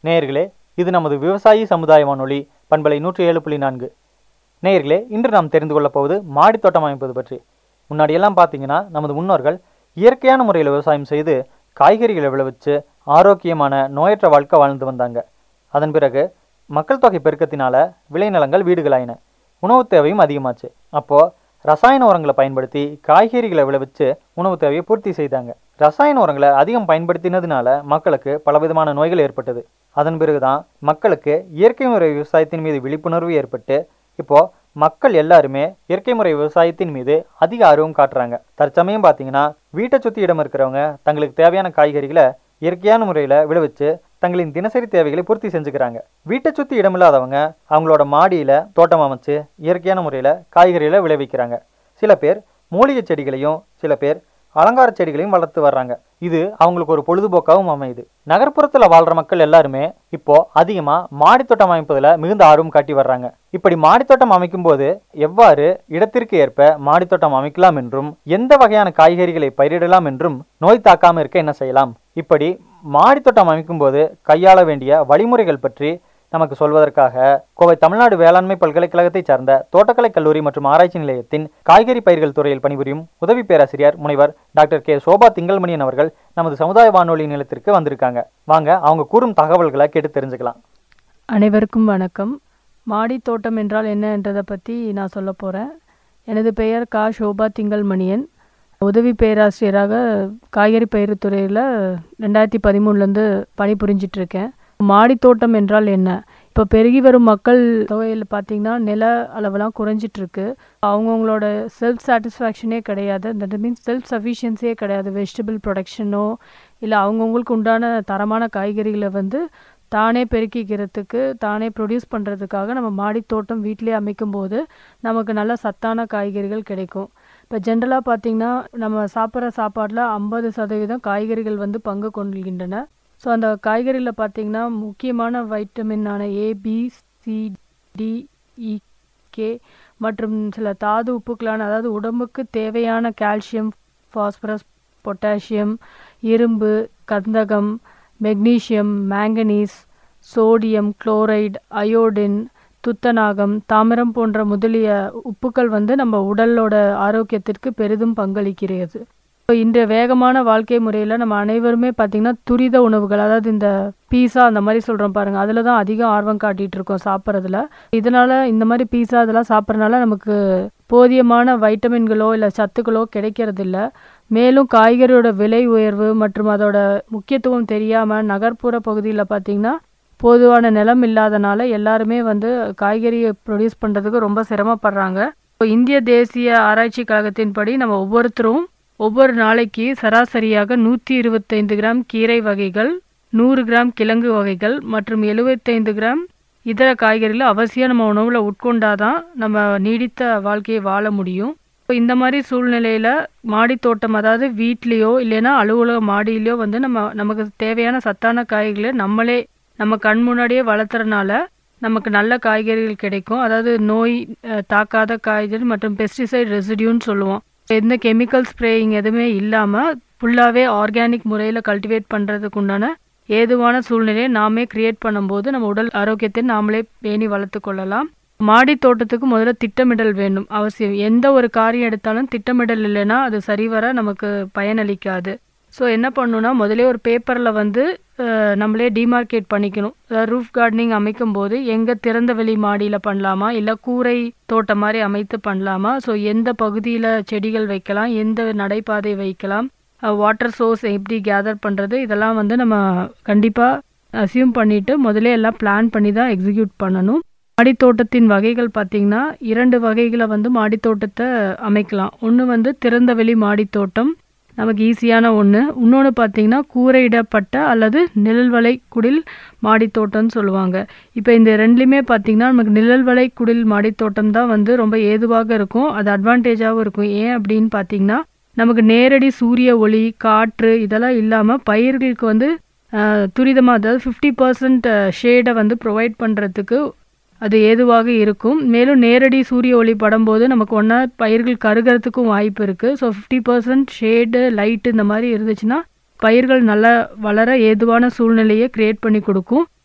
நேயர்களே இது நமது விவசாயி சமுதாய வானொலி பண்பலை நூற்றி ஏழு புள்ளி நான்கு நேயர்களே இன்று நாம் தெரிந்து கொள்ளப் போவது மாடித் தோட்டம் அமைப்பது பற்றி முன்னாடியெல்லாம் பார்த்தீங்கன்னா நமது முன்னோர்கள் இயற்கையான முறையில் விவசாயம் செய்து காய்கறிகளை விளைவிச்சு ஆரோக்கியமான நோயற்ற வாழ்க்கை வாழ்ந்து வந்தாங்க அதன் பிறகு மக்கள் தொகை பெருக்கத்தினால விளைநிலங்கள் வீடுகளாயின உணவு தேவையும் அதிகமாச்சு அப்போது ரசாயன உரங்களை பயன்படுத்தி காய்கறிகளை விளைவிச்சு உணவு தேவையை பூர்த்தி செய்தாங்க ரசாயன உரங்களை அதிகம் பயன்படுத்தினதுனால மக்களுக்கு பலவிதமான நோய்கள் ஏற்பட்டது அதன் பிறகுதான் மக்களுக்கு இயற்கை முறை விவசாயத்தின் மீது விழிப்புணர்வு ஏற்பட்டு இப்போ மக்கள் எல்லாருமே இயற்கை முறை விவசாயத்தின் மீது அதிக ஆர்வம் காட்டுறாங்க தற்சமயம் பார்த்தீங்கன்னா வீட்டை சுற்றி இடம் இருக்கிறவங்க தங்களுக்கு தேவையான காய்கறிகளை இயற்கையான முறையில் விளைவிச்சு தங்களின் தினசரி தேவைகளை பூர்த்தி செஞ்சுக்கிறாங்க வீட்டை சுற்றி இடமில்லாதவங்க அவங்களோட மாடியில் தோட்டம் அமைச்சு இயற்கையான முறையில் காய்கறிகளை விளைவிக்கிறாங்க சில பேர் மூலிகை செடிகளையும் சில பேர் அலங்கார செடிகளையும் வளர்த்து வர்றாங்க இது அவங்களுக்கு ஒரு பொழுதுபோக்காகவும் அமையுது நகர்ப்புறத்தில் வாழ்கிற மக்கள் எல்லாருமே இப்போ அதிகமாக மாடித்தோட்டம் அமைப்பதில் மிகுந்த ஆர்வம் காட்டி வர்றாங்க இப்படி மாடித்தோட்டம் அமைக்கும் போது எவ்வாறு இடத்திற்கு ஏற்ப மாடித்தோட்டம் அமைக்கலாம் என்றும் எந்த வகையான காய்கறிகளை பயிரிடலாம் என்றும் நோய் தாக்காமல் இருக்க என்ன செய்யலாம் இப்படி மாடித்தோட்டம் அமைக்கும் போது கையாள வேண்டிய வழிமுறைகள் பற்றி நமக்கு சொல்வதற்காக கோவை தமிழ்நாடு வேளாண்மை பல்கலைக்கழகத்தைச் சார்ந்த தோட்டக்கலை கல்லூரி மற்றும் ஆராய்ச்சி நிலையத்தின் காய்கறி பயிர்கள் துறையில் பணிபுரியும் உதவி பேராசிரியர் முனைவர் டாக்டர் கே சோபா திங்கள்மணியன் அவர்கள் நமது சமுதாய வானொலி நிலையத்திற்கு வந்திருக்காங்க வாங்க அவங்க கூறும் தகவல்களை கேட்டு தெரிஞ்சுக்கலாம் அனைவருக்கும் வணக்கம் மாடி தோட்டம் என்றால் என்ன என்றதை பற்றி நான் சொல்ல போகிறேன் எனது பெயர் கா சோபா திங்கள்மணியன் உதவி பேராசிரியராக காய்கறி பயிர் துறையில் ரெண்டாயிரத்தி பதிமூணுலேருந்து பணிபுரிஞ்சிட்ருக்கேன் மாடி தோட்டம் என்றால் என்ன இப்போ பெருகி வரும் மக்கள் தொகையில் பார்த்திங்கன்னா நில அளவெல்லாம் குறைஞ்சிட்ருக்கு அவங்கவுங்களோட செல்ஃப் சாட்டிஸ்ஃபேக்ஷனே கிடையாது தட் மீன்ஸ் செல்ஃப் சஃபிஷியன்சியே கிடையாது வெஜிடபிள் ப்ரொடக்ஷனோ இல்லை அவங்கவுங்களுக்கு உண்டான தரமான காய்கறிகளை வந்து தானே பெருக்கிக்கிறதுக்கு தானே ப்ரொடியூஸ் பண்ணுறதுக்காக நம்ம மாடி தோட்டம் வீட்டிலே அமைக்கும் போது நமக்கு நல்ல சத்தான காய்கறிகள் கிடைக்கும் இப்போ ஜென்ரலாக பார்த்திங்கன்னா நம்ம சாப்பிட்ற சாப்பாட்டில் ஐம்பது சதவீதம் காய்கறிகள் வந்து பங்கு கொள்கின்றன ஸோ அந்த காய்கறியில் பார்த்திங்கன்னா முக்கியமான வைட்டமின்னான A B C D E K மற்றும் சில தாது உப்புக்களான அதாவது உடம்புக்கு தேவையான கால்சியம் ஃபாஸ்பரஸ் பொட்டாசியம் இரும்பு கந்தகம் magnesium manganese sodium chloride iodine துத்தநாகம் தாமிரம் போன்ற முதலிய உப்புக்கள் வந்து நம்ம உடலோட ஆரோக்கியத்திற்கு பெரிதும் பங்களிக்கிறது இப்போ இன்றைய வேகமான வாழ்க்கை முறையில் நம்ம அனைவருமே பார்த்திங்கன்னா துரித உணவுகள் அதாவது இந்த பீஸா அந்த மாதிரி சொல்கிறோம் பாருங்கள் அதில் தான் அதிகம் ஆர்வம் காட்டிகிட்டு இருக்கோம் சாப்பிட்றதுல இதனால் இந்த மாதிரி பீஸா இதெல்லாம் சாப்பிட்றதுனால நமக்கு போதியமான வைட்டமின்களோ இல்லை சத்துக்களோ கிடைக்கிறதில்ல மேலும் காய்கறியோட விலை உயர்வு மற்றும் அதோட முக்கியத்துவம் தெரியாமல் நகர்ப்புற பகுதியில் பார்த்திங்கன்னா பொதுவான நிலம் இல்லாதனால எல்லாருமே வந்து காய்கறியை ப்ரொடியூஸ் பண்ணுறதுக்கு ரொம்ப சிரமப்படுறாங்க இப்போ இந்திய தேசிய ஆராய்ச்சி கழகத்தின்படி நம்ம ஒவ்வொருத்தரும் ஒவ்வொரு நாளைக்கு சராசரியாக நூற்றி இருபத்தைந்து கிராம் கீரை வகைகள் நூறு கிராம் கிழங்கு வகைகள் மற்றும் எழுபத்தைந்து கிராம் இதர காய்கறிகளை அவசியம் நம்ம உணவில் உட்கொண்டாதான் நம்ம நீடித்த வாழ்க்கையை வாழ முடியும் இப்போ இந்த மாதிரி சூழ்நிலையில் மாடி தோட்டம் அதாவது வீட்லேயோ இல்லைன்னா அலுவலக மாடியிலையோ வந்து நம்ம நமக்கு தேவையான சத்தான காய்கறிகளை நம்மளே நம்ம கண் முன்னாடியே வளர்த்துறனால நமக்கு நல்ல காய்கறிகள் கிடைக்கும் அதாவது நோய் தாக்காத காய்கறி மற்றும் பெஸ்டிசைட் ரெசிடியூன்னு சொல்லுவோம் எந்த கெமிக்கல் ஸ்ப்ரேயிங் எதுவுமே இல்லாமல் ஃபுல்லாகவே ஆர்கானிக் முறையில் கல்டிவேட் பண்ணுறதுக்கு உண்டான ஏதுவான சூழ்நிலையை நாமே கிரியேட் பண்ணும்போது நம்ம உடல் ஆரோக்கியத்தை நாமளே பேணி வளர்த்து கொள்ளலாம் மாடி தோட்டத்துக்கு முதல்ல திட்டமிடல் வேண்டும் அவசியம் எந்த ஒரு காரியம் எடுத்தாலும் திட்டமிடல் இல்லைன்னா அது சரிவர நமக்கு பயனளிக்காது ஸோ என்ன பண்ணணும்னா முதலே ஒரு பேப்பரில் வந்து நம்மளே டிமார்க்கேட் பண்ணிக்கணும் அதாவது ரூஃப் கார்டனிங் அமைக்கும் போது எங்கே திறந்த வெளி மாடியில் பண்ணலாமா இல்லை கூரை தோட்டம் மாதிரி அமைத்து பண்ணலாமா ஸோ எந்த பகுதியில் செடிகள் வைக்கலாம் எந்த நடைபாதை வைக்கலாம் வாட்டர் சோர்ஸ் எப்படி கேதர் பண்ணுறது இதெல்லாம் வந்து நம்ம கண்டிப்பாக அசியூம் பண்ணிவிட்டு முதலே எல்லாம் பிளான் பண்ணி தான் எக்ஸிக்யூட் பண்ணணும் மாடித்தோட்டத்தின் வகைகள் பார்த்திங்கன்னா இரண்டு வகைகளை வந்து மாடித்தோட்டத்தை அமைக்கலாம் ஒன்று வந்து திறந்த வெளி மாடித்தோட்டம் நமக்கு ஈஸியான ஒன்று இன்னொன்று பார்த்தீங்கன்னா கூரையிடப்பட்ட அல்லது நிழல்வலை குடில் மாடித்தோட்டம்னு சொல்லுவாங்க இப்போ இந்த ரெண்டுலேயுமே பார்த்தீங்கன்னா நமக்கு நிழல்வலை குடில் மாடித்தோட்டம் தான் வந்து ரொம்ப ஏதுவாக இருக்கும் அது அட்வான்டேஜாகவும் இருக்கும் ஏன் அப்படின்னு பார்த்தீங்கன்னா நமக்கு நேரடி சூரிய ஒளி காற்று இதெல்லாம் இல்லாமல் பயிர்களுக்கு வந்து துரிதமாக அதாவது ஃபிஃப்டி பர்சன்ட் ஷேடை வந்து ப்ரொவைட் பண்ணுறதுக்கு அது ஏதுவாக இருக்கும் மேலும் நேரடி சூரிய ஒளி படும்போது நமக்கு ஒன்றா பயிர்கள் கருகிறதுக்கும் வாய்ப்பு இருக்குது so fifty percent shade light இந்த மாதிரி இருந்துச்சுன்னா பயிர்கள் நல்லா வளர ஏதுவான சூழ்நிலையை க்ரியேட் பண்ணி கொடுக்கும்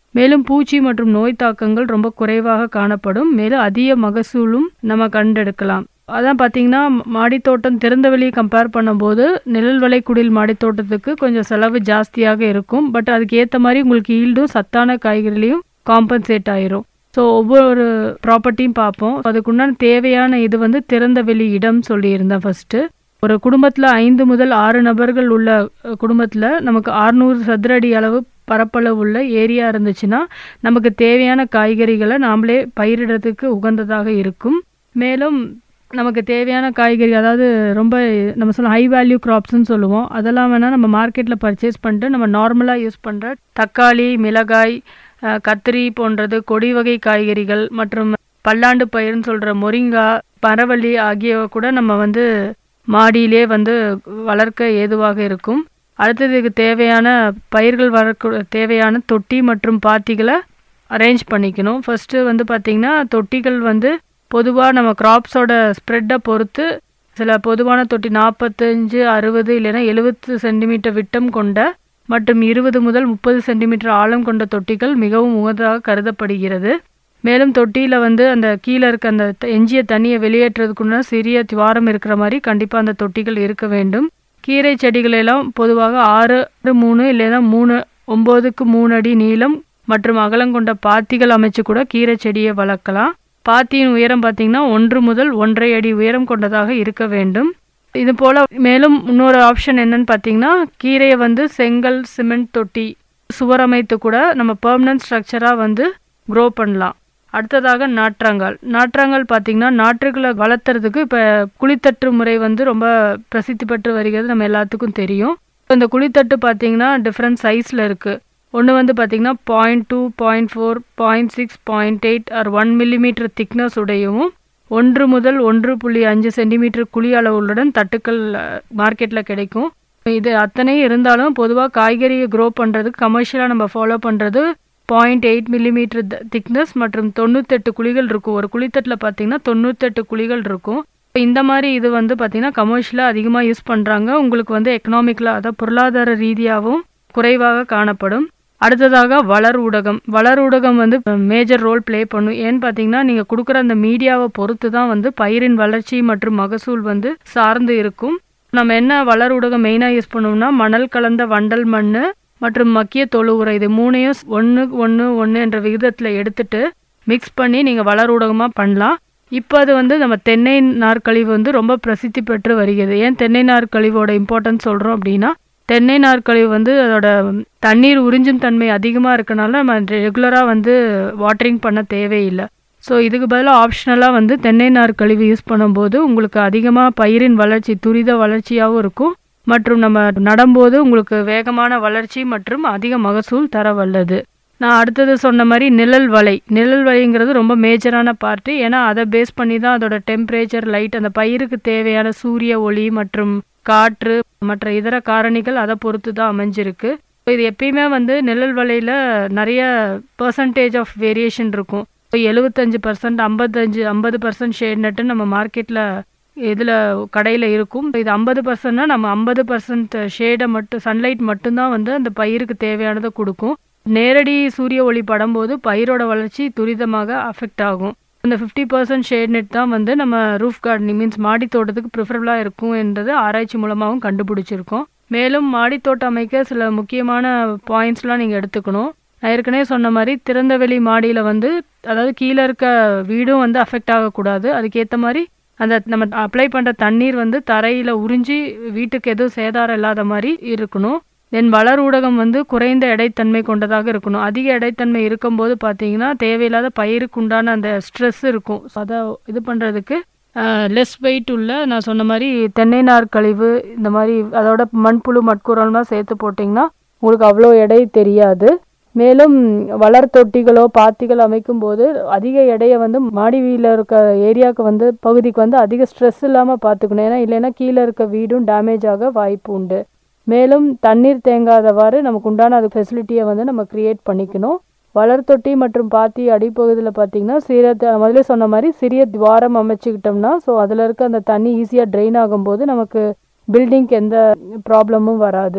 மேலும் பூச்சி மற்றும் நோய் தாக்கங்கள் ரொம்ப குறைவாக காணப்படும் மேலும் அதிக மகசூலும் நம்ம கண்டெடுக்கலாம் அதான் பார்த்தீங்கன்னா மாடித்தோட்டம் திறந்த வெளியை கம்பேர் பண்ணும்போது நிழல் வளைக்குடில் மாடித்தோட்டத்துக்கு கொஞ்சம் செலவு ஜாஸ்தியாக இருக்கும் பட் அதுக்கு ஏற்ற மாதிரி உங்களுக்கு ஈல்டும் சத்தான காய்கறிலையும் காம்பன்சேட் ஆயிரும் ஸோ ஒவ்வொரு ப்ராப்பர்ட்டியும் பார்ப்போம் அதுக்குண்டான தேவையான இது வந்து திறந்த வெளி இடம் சொல்லியிருந்தேன் ஃபஸ்ட்டு ஒரு குடும்பத்தில் ஐந்து முதல் ஆறு நபர்கள் உள்ள குடும்பத்தில் நமக்கு ஆறுநூறு சதுர அடி அளவு பரப்பளவு உள்ள ஏரியா இருந்துச்சுன்னா நமக்கு தேவையான காய்கறிகளை நாமளே பயிரிடுறதுக்கு உகந்ததாக இருக்கும் மேலும் நமக்கு தேவையான காய்கறி அதாவது ரொம்ப நம்ம சொல்ல ஹை வேல்யூ க்ராப்ஸ்னு சொல்லுவோம் அதெல்லாம் வேணால் நம்ம மார்க்கெட்டில் பர்ச்சேஸ் பண்ணிட்டு நம்ம நார்மலாக யூஸ் பண்ணுற தக்காளி மிளகாய் அஹ், கத்திரி போன்றது கொடி வகை காய்கறிகள் மற்றும் பல்லாண்டு பயிர்னு சொல்கிற மொரிங்கா பரவள்ளி ஆகியவை கூட நம்ம வந்து மாடியிலே வந்து வளர்க்க ஏதுவாக இருக்கும் அடுத்தது இதுக்கு தேவையான பயிர்கள் வளர்க்க தேவையான தொட்டி மற்றும் பாத்திகளை அரேஞ்ச் பண்ணிக்கணும் ஃபர்ஸ்ட்டு வந்து பார்த்திங்கன்னா தொட்டிகள் வந்து பொதுவாக நம்ம கிராப்ஸோட ஸ்ப்ரெட்டை பொறுத்து சில பொதுவான தொட்டி நாற்பத்தஞ்சு அறுபது இல்லைன்னா எழுபத்து சென்டிமீட்டர் விட்டம் கொண்ட மற்றும் இருபது முதல் முப்பது சென்டிமீட்டர் ஆழம் கொண்ட தொட்டிகள் மிகவும் உகந்ததாக கருதப்படுகிறது மேலும் தொட்டியில் வந்து அந்த கீழே இருக்க அந்த த- எஞ்சிய தண்ணியை வெளியேற்றுறதுக்குன்னா சிறிய துவாரம் இருக்கிற மாதிரி கண்டிப்பாக அந்த தொட்டிகள் இருக்க வேண்டும் கீரை செடிகள் எல்லாம் பொதுவாக ஆறு மூணு இல்லைன்னா மூணு ஒம்போதுக்கு மூணு அடி நீளம் மற்றும் அகலம் கொண்ட பாத்திகள் அமைச்சு கூட கீரை செடியை வளர்க்கலாம் பாத்தியின் உயரம் பார்த்தீங்கன்னா ஒன்று முதல் ஒன்றரை அடி உயரம் கொண்டதாக இருக்க வேண்டும் இது போல மேலும் இன்னொரு ஆப்ஷன் என்னன்னு பார்த்தீங்கன்னா கீரையை வந்து செங்கல் சிமெண்ட் தொட்டி சுவர் அமைத்து கூட நம்ம பெர்மனன்ட் ஸ்ட்ரக்சராக வந்து க்ரோ பண்ணலாம் அடுத்ததாக நாற்றாங்கால் நாற்றாங்கால் பார்த்தீங்கன்னா நாற்றுகளை வளர்த்துறதுக்கு இப்போ குழித்தட்டு முறை வந்து ரொம்ப பிரசித்தி பெற்று வருகிறது நம்ம எல்லாத்துக்கும் தெரியும் இந்த குழித்தட்டு பார்த்தீங்கன்னா டிஃப்ரெண்ட் சைஸில் இருக்குது ஒன்று வந்து பார்த்தீங்கன்னா point two point four point six point eight or one millimetre thickness உடையவும் ஒன்று முதல் ஒன்று புள்ளி அஞ்சு சென்டிமீட்டர் குழி அளவுடன் தட்டுக்கள் மார்க்கெட்டில் கிடைக்கும் இது அத்தனையும் இருந்தாலும் பொதுவாக காய்கறியை க்ரோ பண்ணுறதுக்கு கமர்ஷியலாக நம்ம ஃபாலோ பண்ணுறது பாயிண்ட் எயிட் மில்லிமீட்டர் திக்னஸ் மற்றும் தொண்ணூத்தெட்டு குழிகள் இருக்கும் ஒரு குழித்தட்டில் பார்த்தீங்கன்னா தொண்ணூத்தெட்டு குழிகள் இருக்கும் இப்ப இந்த மாதிரி இது வந்து பார்த்தீங்கன்னா கமர்ஷியலாக அதிகமாக யூஸ் பண்ணுறாங்க உங்களுக்கு வந்து எக்கனாமிக்கலாக அதாவது பொருளாதார ரீதியாகவும் குறைவாக காணப்படும் அடுத்ததாக வளர் ஊடகம் வளர் ஊடகம் வந்து மேஜர் ரோல் ப்ளே பண்ணும் ஏன்னு பார்த்தீங்கன்னா நீங்கள் கொடுக்குற அந்த மீடியாவை பொறுத்து தான் வந்து பயிரின் வளர்ச்சி மற்றும் மகசூல் வந்து சார்ந்து இருக்கும் நம்ம என்ன வளர் ஊடகம் மெயினாக யூஸ் பண்ணுவோம்னா மணல் கலந்த வண்டல் மண் மற்றும் மக்கிய தொழு உரம் இது மூணையும் ஒன்று ஒன்று ஒன்று என்ற விகிதத்தில் எடுத்துட்டு மிக்ஸ் பண்ணி நீங்கள் வளர் ஊடகமாக பண்ணலாம் இப்போ அது வந்து நம்ம தென்னை நார்க்கழிவு வந்து ரொம்ப பிரசித்தி பெற்று வருகிறது ஏன் தென்னை நார்க்கழிவோட இம்பார்ட்டன்ஸ் சொல்கிறோம் அப்படின்னா தென்னை நார்க்கழிவு வந்து அதோட தண்ணீர் உறிஞ்சும் தன்மை அதிகமாக இருக்கனால நம்ம ரெகுலராக வந்து வாட்டரிங் பண்ண தேவையில்லை ஸோ இதுக்கு பதிலாக ஆப்ஷனலாக வந்து தென்னை நார்க்கழிவு யூஸ் பண்ணும்போது உங்களுக்கு அதிகமாக பயிரின் வளர்ச்சி துரித வளர்ச்சியாகவும் இருக்கும் மற்றும் நம்ம நடும்போது உங்களுக்கு வேகமான வளர்ச்சி மற்றும் அதிக மகசூல் தர வல்லது நான் அடுத்தது சொன்ன மாதிரி நிழல் வலை நிழல் வலைங்கிறது ரொம்ப மேஜரான பார்ட்டு ஏன்னா அதை பேஸ் பண்ணி தான் அதோட டெம்பரேச்சர் லைட் அந்த பயிருக்கு தேவையான சூரிய ஒளி மற்றும் காற்று மற்ற இதர காரணிகள் அதை பொறுத்து தான் அமைஞ்சிருக்கு இது எப்பயுமே வந்து நிழல் வலையில் நிறைய பர்சன்டேஜ் ஆஃப் வேரியேஷன் இருக்கும் இப்போ எழுபத்தஞ்சு பர்சன்ட் ஐம்பத்தஞ்சு ஐம்பது பர்சன்ட் ஷேட் நட்டு நம்ம மார்க்கெட்டில் இதில் கடையில் இருக்கும் இது ஐம்பது பர்சன்ட்னா நம்ம ஐம்பது பர்சன்ட் ஷேடை மட்டும் சன்லைட் மட்டும்தான் வந்து அந்த பயிருக்கு தேவையானதை கொடுக்கும் நேரடி சூரிய ஒளி படும்போது பயிரோட வளர்ச்சி துரிதமாக அஃபெக்ட் ஆகும் இந்த ஃபிஃப்டி பர்சன்ட் ஷேட் நெட் தான் வந்து நம்ம ரூஃப் கார்டனிங் மீன்ஸ் மாடி தோட்டத்துக்கு ப்ரிஃபரபுளாக இருக்கும் என்றது ஆராய்ச்சி மூலமாகவும் கண்டுபிடிச்சிருக்கோம் மேலும் மாடித்தோட்டம் அமைக்க சில முக்கியமான பாயிண்ட்ஸ்லாம் நீங்கள் எடுத்துக்கணும் நான் ஏற்கனவே சொன்ன மாதிரி திறந்த வெளி மாடியில் வந்து அதாவது கீழே இருக்க வீடும் வந்து அஃபெக்ட் ஆகக்கூடாது அதுக்கேற்ற மாதிரி அந்த நம்ம அப்ளை பண்ணுற தண்ணீர் வந்து தரையில் உறிஞ்சி வீட்டுக்கு எதுவும் சேதாரம் இல்லாத மாதிரி இருக்கணும் தென் வளர் ஊடகம் வந்து குறைந்த எடைத்தன்மை கொண்டதாக இருக்கணும் அதிக எடைத்தன்மை இருக்கும்போது பார்த்தீங்கன்னா தேவையில்லாத பயிருக்கு உண்டான அந்த ஸ்ட்ரெஸ் இருக்கும் அதை இது பண்ணுறதுக்கு லெஸ் வெயிட் உள்ள நான் சொன்ன மாதிரி தென்னை நார் கழிவு இந்த மாதிரி அதோட மண்புழு மட்குரல்லாம் சேர்த்து போட்டிங்கன்னா உங்களுக்கு அவ்வளோ எடை தெரியாது மேலும் வளர் தொட்டிகளோ பாத்திகள் அமைக்கும் போது அதிக எடையை வந்து மாடி வீட்டில் இருக்க ஏரியாவுக்கு வந்து பகுதிக்கு வந்து அதிக ஸ்ட்ரெஸ் இல்லாமல் பார்த்துக்கணும் ஏன்னா இல்லைன்னா கீழே இருக்க வீடும் டேமேஜ் ஆக வாய்ப்பு உண்டு மேலும் தண்ணீர் தேங்காதவாறு நமக்கு உண்டான அது ஃபெசிலிட்டியை வந்து நம்ம க்ரியேட் பண்ணிக்கணும் வளர் தொட்டி மற்றும் பாத்தி அடிப்பகுதியில் பார்த்தீங்கன்னா சிறிய முதல்ல சொன்ன மாதிரி சிறிய துவாரம் அமைச்சுக்கிட்டோம்னா ஸோ அதில் இருக்க அந்த தண்ணி ஈஸியாக ட்ரெயின் ஆகும்போது நமக்கு பில்டிங்க்கு எந்த ப்ராப்ளமும் வராது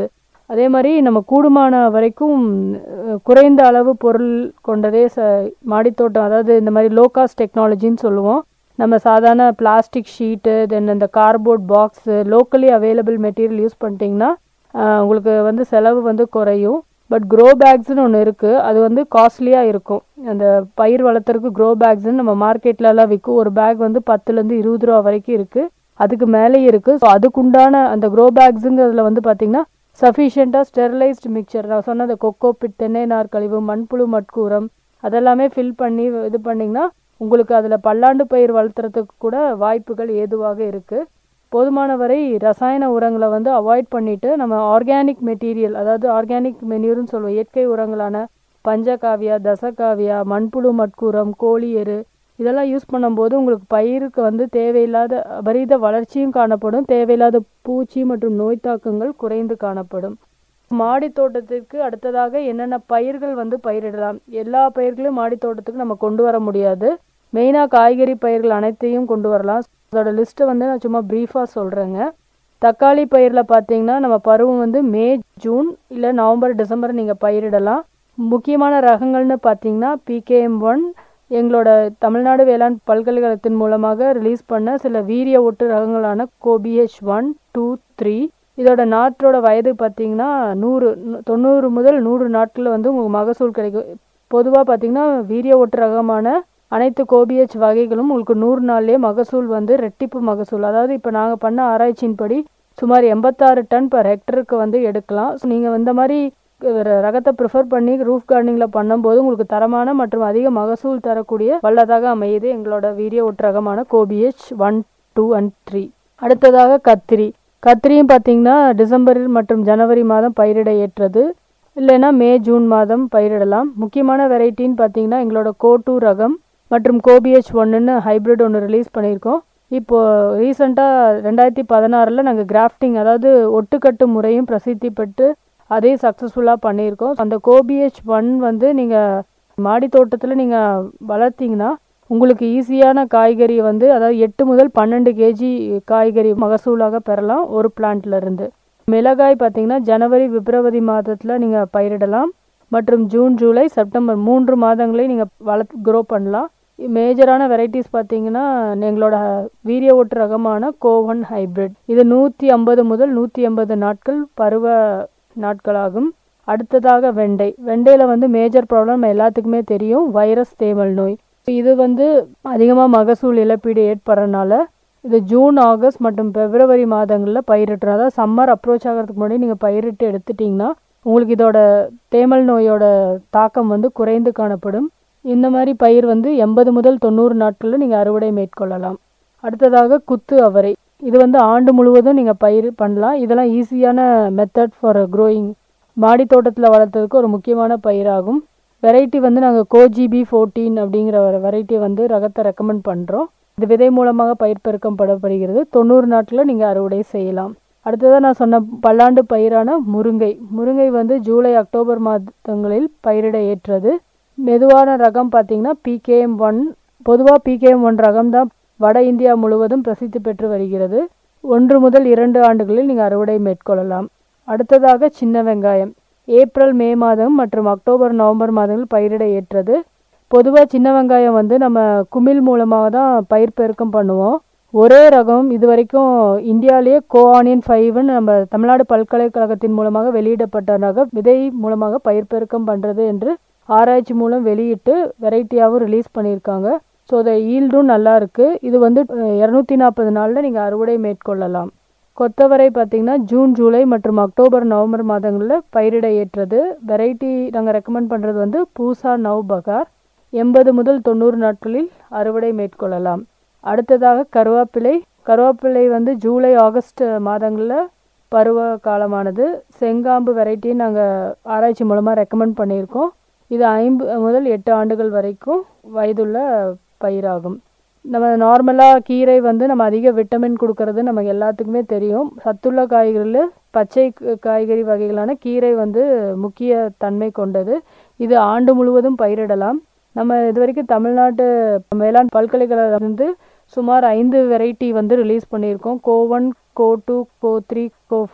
அதே மாதிரி நம்ம கூடுமான வரைக்கும் அஹ், குறைந்த அளவு பொருள் கொண்டதே ச மாடித்தோட்டம் அதாவது இந்த மாதிரி லோ காஸ்ட் டெக்னாலஜின்னு சொல்லுவோம் நம்ம சாதாரண பிளாஸ்டிக் ஷீட்டு தென் இந்த cardboard box locally available material use பண்ணிட்டீங்கன்னா ஆஹ், உங்களுக்கு வந்து செலவு வந்து குறையும் பட் க்ரோ பேக்ஸ்னு ஒன்று இருக்குது அது வந்து காஸ்ட்லியாக இருக்கும் அந்த பயிர் வளர்த்துறதுக்கு க்ரோ பேக்ஸ்னு நம்ம மார்க்கெட்லலாம் விற்கும் ஒரு பேக் வந்து பத்துலேருந்து இருபது ரூபா வரைக்கும் இருக்குது அதுக்கு மேலேயும் இருக்குது ஸோ அதுக்குண்டான அந்த க்ரோ பேக்ஸுங்கிறதுல வந்து பார்த்திங்கன்னா சஃபிஷியண்ட்டாக ஸ்டெரிலைஸ்டு மிக்சர் நான் சொன்ன அந்த கொக்கோ பிட் தென்னை நார் கழிவு மண்புழு மட்கூரம் அதெல்லாமே ஃபில் பண்ணி இது பண்ணிங்கன்னா உங்களுக்கு அதில் பல்லாண்டு பயிர் வளர்த்துறதுக்கு கூட வாய்ப்புகள் ஏதுவாக இருக்குது போதுமான வரை ரசாயன உரங்களை வந்து அவாய்ட் பண்ணிட்டு நம்ம ஆர்கானிக் மெட்டீரியல் அதாவது ஆர்கானிக் மெனியூர்னு சொல்லுவோம் இயற்கை உரங்களான பஞ்சகாவியா தசகாவியா மண்புழு மட்கூரம் கோழி எரு இதெல்லாம் யூஸ் பண்ணும்போது உங்களுக்கு பயிருக்கு வந்து தேவையில்லாத அபரீத வளர்ச்சியும் காணப்படும் தேவையில்லாத பூச்சி மற்றும் நோய் தாக்கங்கள் குறைந்து காணப்படும் மாடி தோட்டத்திற்கு அடுத்ததாக என்னென்ன பயிர்கள் வந்து பயிரிடலாம் எல்லா பயிர்களையும் மாடி தோட்டத்துக்கு நம்ம கொண்டு வர முடியாது மெயினாக காய்கறி பயிர்கள் அனைத்தையும் கொண்டு வரலாம் அதோட லிஸ்ட்டை வந்து நான் சும்மா ப்ரீஃபாக சொல்கிறேங்க தக்காளி பயிரில் பார்த்தீங்கன்னா நம்ம பருவம் வந்து மே ஜூன் இல்லை நவம்பர் டிசம்பர் நீங்கள் பயிரிடலாம் முக்கியமான ரகங்கள்னு பார்த்தீங்கன்னா பிகேஎம் ஒன் எங்களோட தமிழ்நாடு வேளாண் பல்கலைக்கழகத்தின் மூலமாக ரிலீஸ் பண்ண சில வீரிய ஒட்டு ரகங்களான கோபிஹெச் ஒன் டூ த்ரீ இதோட நாற்றோட வயது பார்த்தீங்கன்னா நூறு நு- தொண்ணூறு முதல் நூறு நாட்களில் வந்து உங்களுக்கு மகசூல் கிடைக்கும் பொதுவாக பார்த்தீங்கன்னா வீரிய ஒட்டு ரகமான அனைத்து கோபிஹெச் வகைகளும் உங்களுக்கு நூறு நாள்லேயே மகசூல் வந்து ரெட்டிப்பு மகசூல் அதாவது இப்போ நாங்கள் பண்ண ஆராய்ச்சியின்படி சுமார் எண்பத்தாறு டன் per ஹெக்டருக்கு வந்து எடுக்கலாம் ஸோ நீங்கள் இந்த மாதிரி ர- ரகத்தை ப்ரிஃபர் பண்ணி ரூஃப் கார்டனிங்கில் பண்ணும்போது உங்களுக்கு தரமான மற்றும் அதிக மகசூல் தரக்கூடிய வல்லதாக அமையுது எங்களோட வீரிய ஒட்டு ரகமான COBH one two and three அடுத்ததாக கத்திரி கத்திரியும் பார்த்தீங்கன்னா டிசம்பர் மற்றும் ஜனவரி மாதம் பயிரிட ஏற்றது இல்லைன்னா மே ஜூன் மாதம் பயிரிடலாம் முக்கியமான வெரைட்டின்னு பார்த்தீங்கன்னா எங்களோட கோ டூ ரகம் மற்றும் கோபிஹெச் ஒன்றுன்னு ஹைப்ரிட் ஒன்று ரிலீஸ் பண்ணியிருக்கோம் இப்போ ரீசெண்டாக ரெண்டாயிரத்தி பதினாறில் நாங்கள் கிராஃப்டிங் அதாவது ஒட்டுக்கட்டு முறையும் பிரசித்தி பெற்று அதையும் சக்ஸஸ்ஃபுல்லாக பண்ணியிருக்கோம் அந்த கோபிஹெச் ஒன் வந்து நீங்கள் மாடி தோட்டத்தில் நீங்கள் வளர்த்தீங்கன்னா உங்களுக்கு ஈஸியான காய்கறி வந்து அதாவது எட்டு முதல் பன்னெண்டு கேஜி காய்கறி மகசூலாக பெறலாம் ஒரு பிளான்ட்ல இருந்து மிளகாய் பார்த்தீங்கன்னா ஜனவரி பிப்ரவரி மாதத்தில் நீங்கள் பயிரிடலாம் மற்றும் ஜூன் ஜூலை செப்டம்பர் மூன்று மாதங்களே நீங்கள் வளர்த்து க்ரோ பண்ணலாம் மேஜரான வெரைட்டிஸ் பார்த்தீங்கன்னா எங்களோட வீரிய ஒட்டு ரகமான கோவன் ஹைபிரிட் இது நூற்றி ஐம்பது முதல் நூற்றி எண்பது நாட்கள் பருவ நாட்களாகும் அடுத்ததாக வெண்டை வெண்டையில் வந்து மேஜர் ப்ராப்ளம் எல்லாத்துக்குமே தெரியும் வைரஸ் தேமல் நோய் இது வந்து அதிகமாக மகசூல் இழப்பீடு ஏற்படுறதுனால இது ஜூன் ஆகஸ்ட் மற்றும் பிப்ரவரி மாதங்களில் பயிரிட்டுறோம் அதாவது சம்மர் அப்ரோச் ஆகிறதுக்கு முன்னாடி நீங்கள் பயிரிட்டு எடுத்துட்டிங்கன்னா உங்களுக்கு இதோட தேமல் நோயோட தாக்கம் வந்து குறைந்து காணப்படும் இந்த மாதிரி பயிர் வந்து எண்பது முதல் தொண்ணூறு நாட்களில் நீங்கள் அறுவடை மேற்கொள்ளலாம் அடுத்ததாக குத்து அவரை இது வந்து ஆண்டு முழுவதும் நீங்கள் பயிர் பண்ணலாம் இதெல்லாம் ஈஸியான மெத்தட் ஃபார் க்ரோயிங் மாடி தோட்டத்தில் வளர்த்ததுக்கு ஒரு முக்கியமான பயிராகும் வெரைட்டி வந்து நாங்கள் கோஜிபி ஃபோர்டீன் அப்படிங்கிற ஒரு வெரைட்டியை வந்து ரகத்தை ரெக்கமெண்ட் பண்ணுறோம் இது விதை மூலமாக பயிர் பெருக்கம் படப்படுகிறது தொண்ணூறு நாட்களில் நீங்கள் அறுவடை செய்யலாம் அடுத்ததாக நான் சொன்ன பல்லாண்டு பயிரான முருங்கை முருங்கை வந்து ஜூலை அக்டோபர் மாதங்களில் பயிரிட ஏற்றது மெதுவான ரகம் பார்த்தீங்கன்னா பிகேஎம் ஒன் பொதுவாக பிகேஎம் ஒன் ரகம் தான் வட இந்தியா முழுவதும் பிரசித்தி பெற்று வருகிறது ஒன்று முதல் இரண்டு ஆண்டுகளில் நீங்கள் அறுவடை மேற்கொள்ளலாம் அடுத்ததாக சின்ன வெங்காயம் ஏப்ரல் மே மாதம் மற்றும் அக்டோபர் நவம்பர் மாதங்களில் பயிரிட ஏற்றது பொதுவாக சின்ன வெங்காயம் வந்து நம்ம குமிழ் மூலமாக தான் பயிர் பெருக்கம் பண்ணுவோம் ஒரே ரகம் இது வரைக்கும் இந்தியாவிலேயே கோ ஆனியன் ஃபைவ்னு நம்ம தமிழ்நாடு பல்கலைக்கழகத்தின் மூலமாக வெளியிடப்பட்ட ரகம் விதை மூலமாக பயிர் பெருக்கம் பண்ணுறது என்று ஆராய்ச்சி மூலம் வெளியிட்டு வெரைட்டியாகவும் ரிலீஸ் பண்ணியிருக்காங்க ஸோ அதை ஈல்டும் நல்லா இருக்குது இது வந்து இரநூத்தி நாற்பது நாளில் நீங்கள் அறுவடை மேற்கொள்ளலாம் கொத்தவரை பார்த்தீங்கன்னா ஜூன் ஜூலை மற்றும் அக்டோபர் நவம்பர் மாதங்களில் பயிரிட ஏற்றது வெரைட்டி நாங்கள் ரெக்கமெண்ட் பண்ணுறது வந்து பூசா நவ் பகார் எண்பது முதல் தொண்ணூறு நாட்களில் அறுவடை மேற்கொள்ளலாம் அடுத்ததாக கருவேப்பிலை கருவேப்பிலை வந்து ஜூலை ஆகஸ்ட் மாதங்களில் பருவ காலமானது செங்காம்பு வெரைட்டியை நாங்கள் ஆராய்ச்சி மூலமாக ரெக்கமெண்ட் பண்ணியிருக்கோம் இது ஐந்து முதல் எட்டு ஆண்டுகள் வரைக்கும் வயதுள்ள பயிராகும் நம்ம நார்மலாக கீரை வந்து நம்ம அதிக விட்டமின் கொடுக்கறது நமக்கு எல்லாத்துக்குமே தெரியும் சத்துள்ள காய்கறியில் பச்சை க- காய்கறி வகைகளான கீரை வந்து முக்கிய தன்மை கொண்டது இது ஆண்டு முழுவதும் பயிரிடலாம் நம்ம இது வரைக்கும் தமிழ்நாட்டு வேளாண் பல்கலைக்கழகம் வந்து சுமார் ஐந்து வெரைட்டி வந்து ரிலீஸ் பண்ணியிருக்கோம் CO one CO two CO three CO four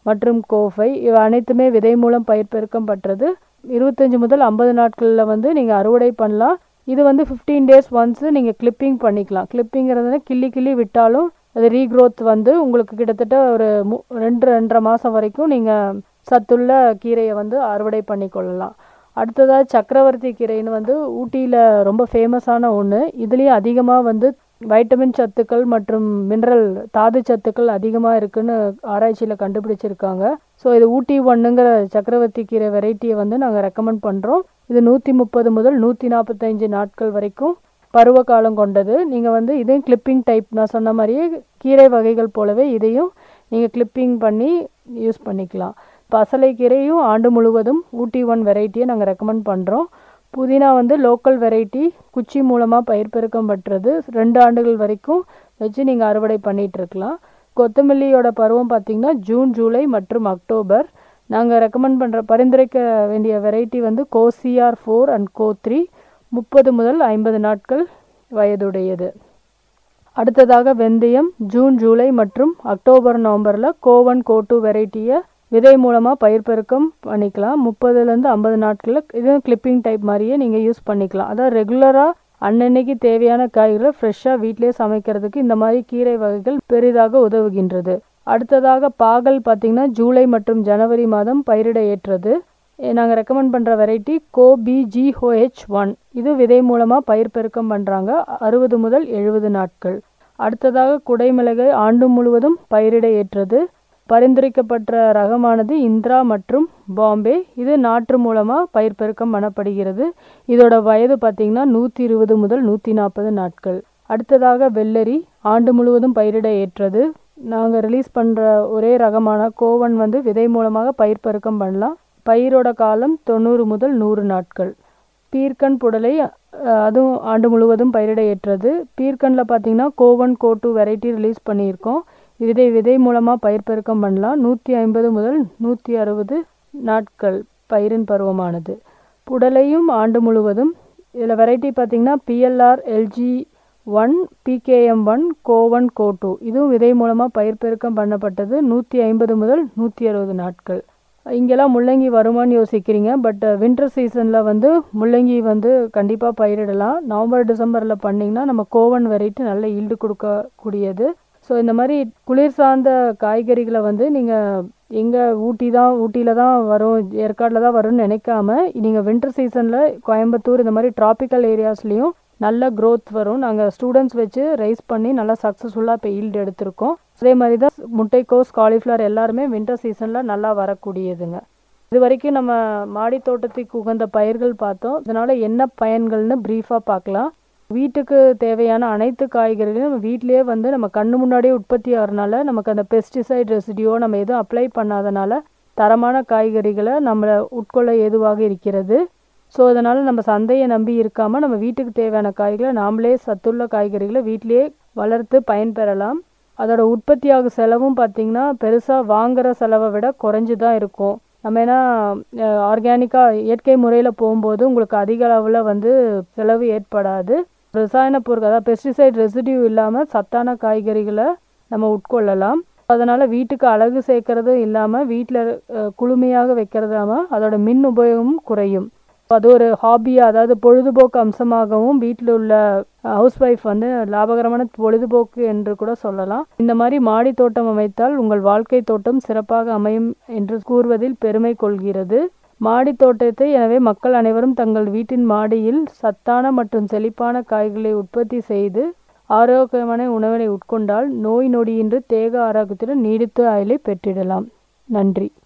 மற்றும் கோஃபை இவை அனைத்துமே விதை மூலம் பயிர் பெருக்கம் பற்றது இருபத்தஞ்சி முதல் ஐம்பது நாட்களில் வந்து நீங்கள் அறுவடை பண்ணலாம் இது வந்து ஃபிஃப்டீன் டேஸ் ஒன்ஸு நீங்கள் கிளிப்பிங் பண்ணிக்கலாம் கிளிப்பிங்கிறது கிள்ளி கிள்ளி விட்டாலும் அது ரீக்ரோத் வந்து உங்களுக்கு கிட்டத்தட்ட ஒரு மு ரெண்டு ரெண்டரை மாதம் வரைக்கும் நீங்கள் சத்துள்ள கீரையை வந்து அறுவடை பண்ணி கொள்ளலாம் அடுத்ததாக சக்கரவர்த்தி கீரைன்னு வந்து ஊட்டியில் ரொம்ப ஃபேமஸான ஒன்று இதுலேயும் அதிகமாக வந்து வைட்டமின் சத்துக்கள் மற்றும் மினரல் தாது சத்துக்கள் அதிகமாக இருக்குன்னு ஆராய்ச்சியில் கண்டுபிடிச்சிருக்காங்க ஸோ இது ஊட்டி ஒன்றுங்கிற சக்கரவர்த்தி கீரை வெரைட்டியை வந்து நாங்கள் ரெக்கமெண்ட் பண்ணுறோம் இது நூற்றி முப்பது முதல் நூற்றி நாற்பத்தஞ்சு நாட்கள் வரைக்கும் பருவ காலம் கொண்டது நீங்கள் வந்து இதையும் கிளிப்பிங் டைப் நான் சொன்ன மாதிரியே கீரை வகைகள் போலவே இதையும் நீங்கள் கிளிப்பிங் பண்ணி யூஸ் பண்ணிக்கலாம் பசலை கீரையும் ஆண்டு முழுவதும் ஊட்டி ஒன் வெரைட்டியை நாங்கள் ரெக்கமெண்ட் பண்ணுறோம் புதினா வந்து லோக்கல் வெரைட்டி குச்சி மூலமாக பயிர் பெருக்கம் பட்டுறது ரெண்டு ஆண்டுகள் வரைக்கும் வச்சு நீங்கள் அறுவடை பண்ணிகிட்டு இருக்கலாம் கொத்தமல்லியோட பருவம் பார்த்திங்கன்னா ஜூன் ஜூலை மற்றும் அக்டோபர் நாங்கள் ரெக்கமெண்ட் பண்ணுற பரிந்துரைக்க வேண்டிய வெரைட்டி வந்து COCR four and CO three முப்பது முதல் ஐம்பது நாட்கள் வயதுடையது அடுத்ததாக வெந்தயம் ஜூன் ஜூலை மற்றும் அக்டோபர் நவம்பரில் கோவன் கோ டூ வெரைட்டியை விதை மூலமாக பயிர் பெருக்கம் பண்ணிக்கலாம் முப்பதுலேருந்து ஐம்பது நாட்களில் இதுவும் கிளிப்பிங் டைப் மாதிரியே நீங்கள் யூஸ் பண்ணிக்கலாம் அதாவது ரெகுலராக அன்னன்னைக்கு தேவையான காய்கறிகளை ஃப்ரெஷ்ஷாக வீட்டிலே சமைக்கிறதுக்கு இந்த மாதிரி கீரை வகைகள் பெரிதாக உதவுகின்றது அடுத்ததாக பாகல் பார்த்திங்கன்னா ஜூலை மற்றும் ஜனவரி மாதம் பயிரிட ஏற்றது நாங்கள் ரெக்கமெண்ட் பண்ணுற வெரைட்டி கோ பிஜிஹோஹெச் ஒன் இது விதை மூலமாக பயிர் பெருக்கம் பண்ணுறாங்க அறுபது முதல் எழுபது நாட்கள் அடுத்ததாக குடைமிளகை ஆண்டு முழுவதும் பயிரிட ஏற்றது பரிந்துரைக்கப்பட்ட ரகமானது இந்திரா மற்றும் பாம்பே இது நாற்று மூலமாக பயிர் பெருக்கம் பண்ணப்படுகிறது இதோட வயது பார்த்திங்கன்னா நூற்றி இருபது முதல் நூற்றி நாற்பது நாட்கள் அடுத்ததாக வெள்ளரி ஆண்டு முழுவதும் பயிரிட ஏற்றது நாங்கள் ரிலீஸ் பண்ணுற ஒரே ரகமான கோவன் வந்து விதை மூலமாக பயிர் பெருக்கம் பண்ணலாம் பயிரோட காலம் தொண்ணூறு முதல் நூறு நாட்கள் பீர்க்கன் புடலை அதுவும் ஆண்டு முழுவதும் பயிரிட ஏற்றது பீர்க்கனில் பார்த்தீங்கன்னா CO one CO two variety release பண்ணியிருக்கோம் விதை விதை மூலமாக பயிர் பெருக்கம் பண்ணலாம் நூற்றி ஐம்பது முதல் நூற்றி அறுபது நாட்கள் பயிரின் பருவமானது புடலையும் ஆண்டு முழுவதும் இதில் வெரைட்டி பார்த்திங்கன்னா PLR LG one PKM one CO one CO two இதுவும் விதை மூலமாக பயிர் பெருக்கம் பண்ணப்பட்டது நூற்றி ஐம்பது முதல் நூற்றி அறுபது நாட்கள் இங்கெல்லாம் முள்ளங்கி வருமானு யோசிக்கிறீங்க பட் வின்டர் சீசனில் வந்து முள்ளங்கி வந்து கண்டிப்பாக பயிரிடலாம் நவம்பர் டிசம்பரில் பண்ணிங்கன்னா நம்ம கோவன் வெரைட்டி நல்ல ஈல்டு கொடுக்கக்கூடியது ஸோ இந்த மாதிரி குளிர் சார்ந்த காய்கறிகளை வந்து நீங்கள் எங்கே ஊட்டி தான் ஊட்டியில் தான் வரும் ஏற்காடில் தான் வரும்னு நினைக்காம நீங்கள் வின்டர் சீசனில் கோயம்புத்தூர் இந்த மாதிரி ட்ராபிக்கல் ஏரியாஸ்லேயும் நல்ல க்ரோத் வரும் நாங்கள் ஸ்டூடெண்ட்ஸ் வச்சு ரைஸ் பண்ணி நல்லா சக்ஸஸ்ஃபுல்லாக இப்போ ஈல்டு எடுத்திருக்கோம் அதே மாதிரி தான் முட்டைக்கோஸ் காலிஃப்ளவர் எல்லாருமே வின்டர் சீசனில் நல்லா வரக்கூடியதுங்க இது வரைக்கும் நம்ம மாடி தோட்டத்துக்கு உகந்த பயிர்கள் பார்த்தோம் இதனால் என்ன பயன்கள்னு ப்ரீஃபாக பார்க்கலாம் வீட்டுக்கு தேவையான அனைத்து காய்கறிகளையும் நம்ம வீட்டிலேயே வந்து நம்ம கண்ணு முன்னாடியே உற்பத்தி ஆகிறனால நமக்கு அந்த பெஸ்டிசைட் ரெசிடியோ நம்ம எதுவும் அப்ளை பண்ணாதனால தரமான காய்கறிகளை நம்மளை உட்கொள்ள ஏதுவாக இருக்கிறது ஸோ அதனால் நம்ம சந்தையை நம்பி இருக்காமல் நம்ம வீட்டுக்கு தேவையான காய்களை நாமளே சத்துள்ள காய்கறிகளை வீட்டிலேயே வளர்த்து பயன்பெறலாம் அதோட உற்பத்தியாகும் செலவும் பார்த்திங்கன்னா பெருசாக வாங்குகிற செலவை விட குறைஞ்சி தான் இருக்கும் நம்ம ஏன்னா ஆர்கானிக்காக இயற்கை முறையில் போகும்போது உங்களுக்கு அதிக அளவில் வந்து செலவு ஏற்படாது ரசாயன பொருட்கள் அதாவது பெஸ்டிசைட் ரெசிடியூ இல்லாமல் சத்தான காய்கறிகளை நம்ம உட்கொள்ளலாம் அதனால் வீட்டுக்கு அழகு சேர்க்கறதும் இல்லாமல் வீட்டில் குளுமையாக வைக்கிறதாம அதோட மின் உபயோகமும் குறையும் அது ஒரு ஹாபியாக அதாவது பொழுதுபோக்கு அம்சமாகவும் வீட்டில் உள்ள ஹவுஸ் ஒய்ஃப் வந்து லாபகரமான பொழுதுபோக்கு என்று கூட சொல்லலாம் இந்த மாதிரி மாடி தோட்டம் அமைத்தால் உங்கள் வாழ்க்கை தோட்டம் சிறப்பாக அமையும் என்று கூறுவதில் பெருமை கொள்கிறது மாடி தோட்டத்தை எனவே மக்கள் அனைவரும் தங்கள் வீட்டின் மாடியில் சத்தான மற்றும் செழிப்பான காய்களை உற்பத்தி செய்து ஆரோக்கியமான உணவினை உட்கொண்டால் நோய் நொடியின்றி தேக ஆரோக்கியத்துடன் நீடித்த ஆயுளை பெற்றிடலாம் நன்றி